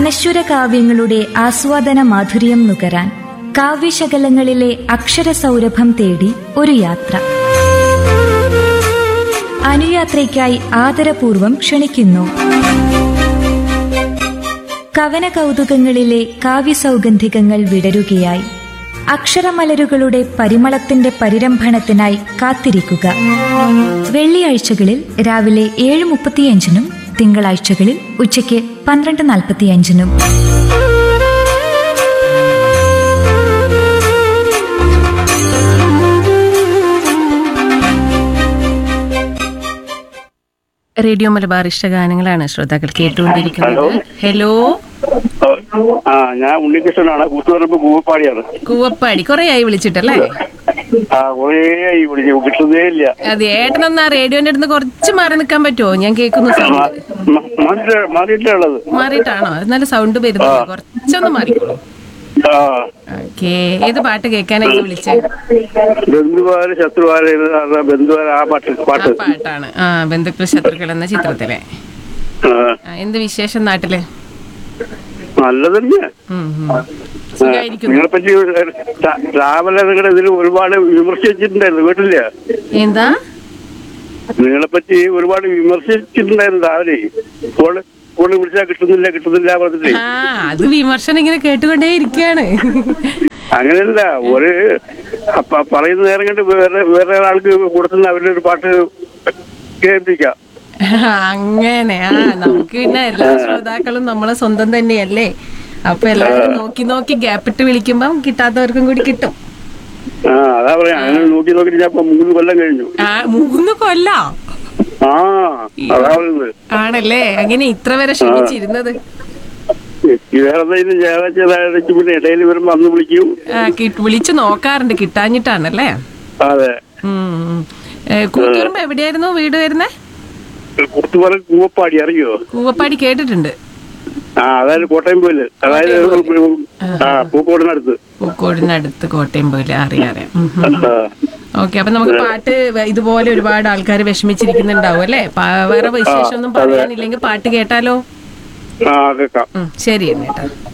അനശ്വര കാവ്യങ്ങളുടെ ആസ്വാദന മാധുര്യം നുകരാൻ കാവ്യശകലങ്ങളിലെ അക്ഷരസൗരഭം തേടി ഒരു യാത്ര അനുയാത്രയ്ക്കായി ആദരപൂർവം ക്ഷണിക്കുന്നു കവന കൗതുകങ്ങളിലെ കാവ്യസൗഗന്ധികങ്ങൾ വിടരുകയായി അക്ഷരമലരുകളുടെ പരിമളത്തിന്റെ പരിരംഭണത്തിനായി കാത്തിരിക്കുക വെള്ളിയാഴ്ചകളിൽ രാവിലെ ഏഴ് മുപ്പത്തിയഞ്ചിനും തിങ്കളാഴ്ചകളിൽ ഉച്ചയ്ക്ക് പന്ത്രണ്ട് നാൽപ്പത്തിയഞ്ചിനും റേഡിയോ മലബാർ ഇഷ്ടഗാനങ്ങളാണ് ശ്രോതാക്കൾ കേട്ടുകൊണ്ടിരിക്കുന്നത് ഹലോ ആ ഞാൻ ഉണ്ണികൃഷ്ണനാണ് കൂത്തുപറമ്പ് കൂവപ്പാടിയാണ് കൂവപ്പാടി കുറെ ആയി വിളിച്ചിട്ടല്ലേ ആ കുറേ ഈ വിളിച്ചു കിട്ടുന്നേ ഇല്ല അതെ ഏട്ടനൊന്ന് ആ റേഡിയോന്റെ അടുത്ത് കുറച്ച് മാറി നിൽക്കാൻ പറ്റുമോ ഞാൻ കേൾക്കുന്നു സൗണ്ട് മാറിയിട്ട് മാറിയിട്ടുള്ളത് മാറിയിട്ടാണോ അത് നല്ല സൗണ്ട് വരുന്നത് കുറച്ചൊന്ന് മാറിക്കോളൂ ആ ഓക്കേ ഏത് പാട്ട് കേൾക്കാനായി വിളിച്ചത് ബന്ധുവാര് ശത്രുവാര് ബന്ധുവാര് ആ പാട്ട് ആ പാട്ട് പാട്ടാണ് ആ ബന്ധുക്കൾ ശത്രുക്കൾ എന്ന ചിത്രത്തിലെ ആ, ആ, എന്ത് വിശേഷം നാട്ടില് നല്ലത് തന്നെ ഉം, ഉം. സുഖായിരിക്കുന്നു നിങ്ങളെ പറ്റി രാ- രാവിലെ നിങ്ങളുടെ ഇതിൽ ഒരുപാട് വിമർശിച്ചിട്ടുണ്ടായിരുന്നു കേട്ടില്ല എന്താ നിങ്ങളെ പറ്റി ഒരുപാട് വിമർശിച്ചിട്ടുണ്ടായിരുന്നു രാവിലെ ഫോണ് ഫോണ് വിളിച്ചാൽ കിട്ടുന്നില്ല കിട്ടുന്നില്ല പറഞ്ഞിട്ട് ആ അത് വിമർശനം ഇങ്ങനെ കേട്ടുകൊണ്ടേ ഇരിക്കുകയാണ് അങ്ങനെയല്ല ഒരു അപ്പ പറയുന്ന നേരം കണ്ട് വേറെ വേറെ ആൾക്ക് കൊടുത്തുന്ന അവരുടെ ഒരു പാട്ട് കേൾപ്പിക്കാം അങ്ങനെ ആ നമുക്ക് പിന്നെ എല്ലാ ശ്രോതാക്കളും നമ്മളെ സ്വന്തം തന്നെയല്ലേ അപ്പൊ എല്ലാവരും നോക്കി നോക്കി ഗ്യാപ്പിട്ട് വിളിക്കുമ്പം കിട്ടാത്തവർക്കും കൂടി കിട്ടും ആ അതാ പറയാ അങ്ങനെ നോക്കി നോക്കി ഞാൻ ഇപ്പൊ മൂന്ന് കൊല്ലം കഴിഞ്ഞു ആ മൂന്ന് കൊല്ല ആ അതാ പറയുന്നത് ആണല്ലേ അങ്ങനെ ഇത്ര വരെ ക്ഷമിച്ചിരുന്നത് ഈ വേറെ എന്തെങ്കിലും ഞായറാഴ്ച ഞായറാഴ്ച പിന്നെ ഇടയിൽ വരുമ്പോ അന്ന് വിളിക്കും ആ, കി- വിളിച്ചു നോക്കാറുണ്ട് കിട്ടാഞ്ഞിട്ടാണല്ലേ അതെ ഉം, ഉം. ഏ, കൂത്തുപറമ്പ് എവിടെയായിരുന്നു വീട് വരുന്നേ കൂത്തുപറ കൂവപ്പാടി അറിയോ കൂവപ്പാടി കേട്ടിട്ടുണ്ട് ആ അതായത് കോട്ടയം പോയില് അതായത് ആ പൂക്കോടിനടുത്ത് പൂക്കോടിനടുത്ത് കോട്ടയം പോലെ അറിയാം അറിയാം ഉം, ഉം. ആ. ഓക്കെ അപ്പൊ നമുക്ക് പാട്ട് വ- ഇതുപോലെ ഒരുപാട് ആൾക്കാർ വിഷമിച്ചിരിക്കുന്നുണ്ടാവും അല്ലേ പാ- വേറെ വിശേഷം ഒന്നും പറയാനില്ലെങ്കിൽ പാട്ട് കേട്ടാലോ ആ കേക്കാം ഉം, ശരി എന്നേട്ടാ